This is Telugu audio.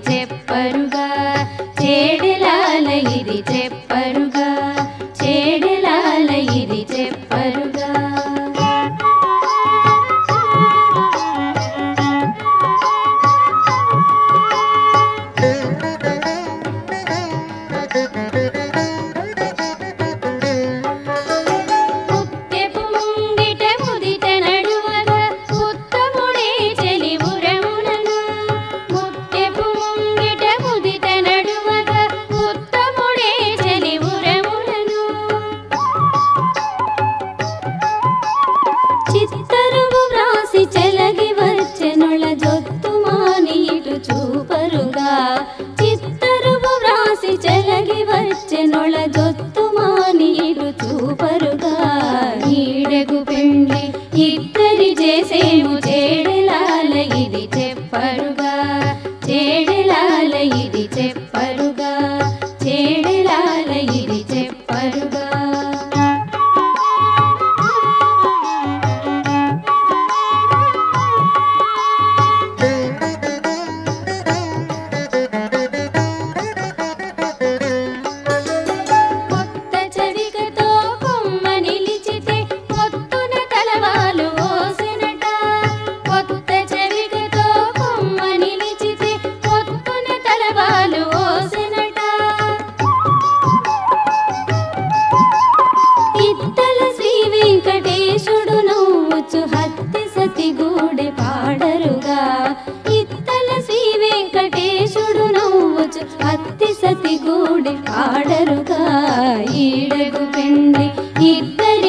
చెప్పరుగా చేడెలాల ఇది చెప్పరుగా చేడెలాల ఇది చెప్పరుగా ముత్తెపు ముంగిట ముదిట నడువగా ఉత్తముడే చెలివురమునను ముత్తెపు ముంగిట ముదిట నడువగా ఉత్తముడే చెలివురమునను చిత్తరువు వ్రాసి చెలగి వచ్చెనొళ జొత్తు మాని ఇటు చూపరుగా చిత్తరువు వ్రాసి చెలగి వచ్చెనొళ జొత్తు మాని ఇటు చూపరుగా ఈడెగు పెండ్లి ఇద్దరి చేసేము చేడెలాల ఇది చెప్పరుగా చేడెలాల ఇది చెప్పరుగా చేడెలాల ఇది చెప్పరుగా కొత్త చవికతో కొమ్మ నిలిచితే పొత్తున తలవాలు ఓసెనట కొత్త చవికతో కొమ్మ నిలిచితే పొత్తున తలవాలు ఓసెనట ఇత్తల శ్రీ వెంకటేశుడు నవ్వుచు హత్తి సతి గూడె పాడరుగా ఇత్తల శ్రీ వెంకటేశుడు నవ్వుచు హత్తి సతి గూడె పాడరుగా ఈడగు పెండి ఇద్దరి